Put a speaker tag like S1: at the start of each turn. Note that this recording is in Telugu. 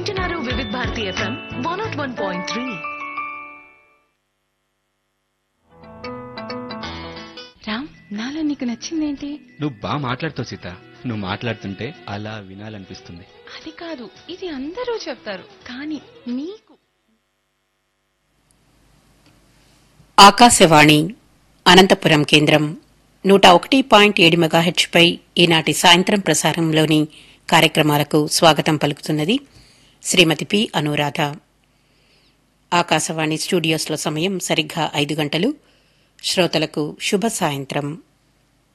S1: వింటున్నారు Vividh Bharati FM one nought one point three
S2: Ram నాలో నీకు నచ్చిందేంటి
S3: నువ్వు బాగా మాట్లాడుతావు సీత నువ్వు మాట్లాడుతుంటే అలా వినాలనిపిస్తుంది
S2: అది కాదు ఇది అందరూ చెప్తారు కానీ నీకు
S4: ఆకాశవాణి అనంతపురం కేంద్రం నూట ఒకటి పాయింట్ ఏడు మెగాహెచ్పై ఈనాటి సాయంత్రం ప్రసారంలోని కార్యక్రమాలకు స్వాగతం పలుకుతున్నది శ్రీమతి పి అనురాధ ఆకాశవాణి స్టూడియోస్లో సమయం సరిగ్గా ఐదు గంటలు శ్రోతలకు శుభ సాయంత్రం